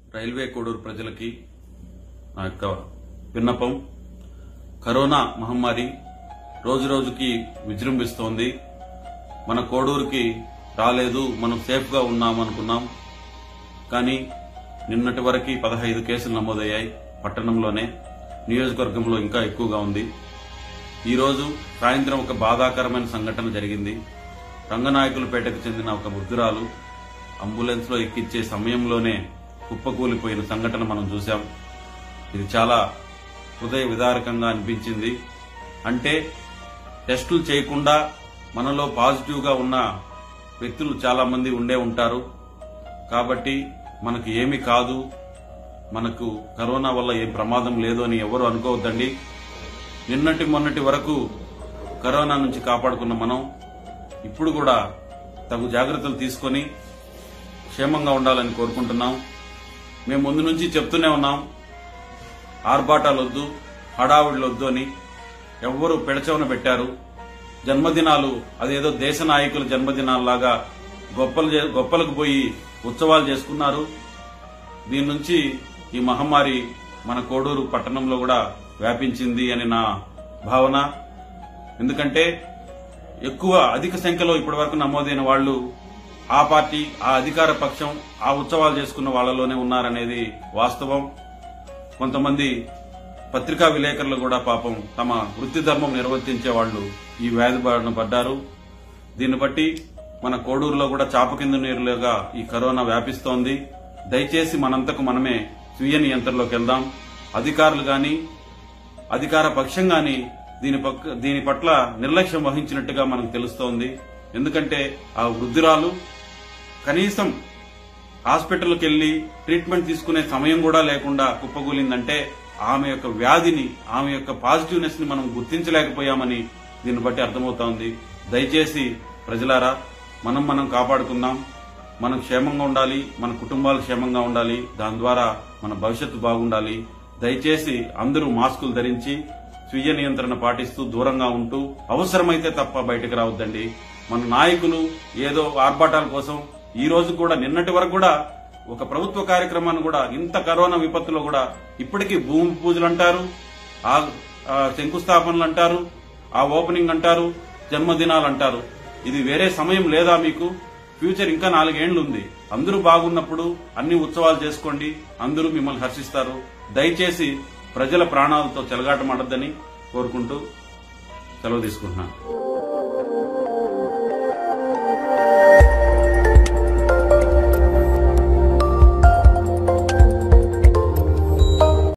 railway Koduru ప్రజలకి నా యొక్క విన్నపం కరోనా మహమ్మారి రోజు రోజుకి విజృంభిస్తోంది మన కోడూరుకి రాలేదు మనం సేఫ్గా ఉన్నాం అనుకున్నాం కానీ నిన్నటి వరకు పదహైదు కేసులు నమోదయ్యాయి పట్టణంలోనే నియోజకవర్గంలో ఇంకా ఎక్కువగా ఉంది ఈరోజు సాయంత్రం ఒక బాధాకరమైన సంఘటన జరిగింది రంగనాయకులపేటకు చెందిన ఒక వృద్ధురాలు అంబులెన్స్ లో ఎక్కించే సమయంలోనే కుప్పకూలిపోయిన సంఘటన మనం చూశాం ఇది చాలా హృదయ విదారకంగా అనిపించింది అంటే టెస్టులు చేయకుండా మనలో పాజిటివ్ గా ఉన్న వ్యక్తులు చాలా మంది ఉండే ఉంటారు కాబట్టి మనకు ఏమి కాదు మనకు కరోనా వల్ల ఏం ప్రమాదం లేదు అని ఎవరు అనుకోవద్దండి నిన్నటి మొన్నటి వరకు కరోనా నుంచి కాపాడుకున్న మనం ఇప్పుడు కూడా తగు జాగ్రత్తలు తీసుకొని క్షేమంగా ఉండాలని కోరుకుంటున్నాం మేము ముందు నుంచి చెప్తూనే ఉన్నాం ఆర్భాటాలు వద్దు హడావుడిలు వద్దు అని ఎవ్వరూ పెడచవన పెట్టారు జన్మదినాలు అదేదో దేశ నాయకుల జన్మదినాల్లాగా గొప్పలు చే- గొప్పలకు పోయి ఉత్సవాలు చేసుకున్నారు దీని నుంచి ఈ మహమ్మారి మన కోడూరు పట్టణంలో కూడా వ్యాపించింది అని నా భావన ఎందుకంటే ఎక్కువ అధిక సంఖ్యలో ఇప్పటి వరకు నమోదైన వాళ్ళు ఆ పార్టీ ఆ అధికార పక్షం ఆ ఉత్సవాలు చేసుకున్న వాళ్ళలోనే ఉన్నారనేది వాస్తవం కొంతమంది పత్రికా విలేకరులు కూడా పాపం తమ వృత్తి ధర్మం నిర్వర్తించే వాళ్ళు ఈ వ్యాధి బారిన పడ్డారు దీన్ని బట్టి మన కోడూరులో కూడా చాప కింద నీరులుగా ఈ కరోనా వ్యాపిస్తోంది దయచేసి మనంతకు మనమే స్వీయ నియంత్రణలోకి వెళ్దాం అధికారులు గాని అధికార పక్షం గాని దీని పక్క దీని పట్ల నిర్లక్ష్యం వహించినట్టుగా మనకు తెలుస్తోంది ఎందుకంటే ఆ వృద్ధురాలు కనీసం హాస్పిటల్కి వెళ్లి ట్రీట్మెంట్ తీసుకునే సమయం కూడా లేకుండా కుప్పగూలిందంటే ఆమె యొక్క వ్యాధిని ఆమె యొక్క పాజిటివ్నెస్ ని మనం గుర్తించలేకపోయామని దీన్ని బట్టి అర్థమవుతోంది దయచేసి ప్రజలారా మనం మనం కాపాడుకుందాం మనం క్షేమంగా ఉండాలి మన కుటుంబాలు క్షేమంగా ఉండాలి దాని ద్వారా మన భవిష్యత్తు బాగుండాలి దయచేసి అందరూ మాస్కులు ధరించి స్వీయ నియంత్రణ పాటిస్తూ దూరంగా ఉంటూ అవసరమైతే తప్ప బయటకు రావద్దండి మన నాయకులు ఏదో ఆర్భాటాల కోసం ఈ రోజు కూడా నిన్నటి వరకు కూడా ఒక ప్రభుత్వ కార్యక్రమాన్ని కూడా ఇంత కరోనా విపత్తులో కూడా ఇప్పటికీ భూమి పూజలు అంటారు ఆ ఆ శంకుస్థాపనలు అంటారు ఆ ఓపెనింగ్ అంటారు జన్మదినాలు అంటారు ఇది వేరే సమయం లేదా మీకు ఫ్యూచర్ ఇంకా నాలుగేండ్లు ఉంది అందరూ బాగున్నప్పుడు అన్ని ఉత్సవాలు చేసుకోండి అందరూ మిమ్మల్ని హర్షిస్తారు దయచేసి ప్రజల ప్రాణాలతో చెలగాటమాడద్దని కోరుకుంటూ సెలవు తీసుకుంటున్నాను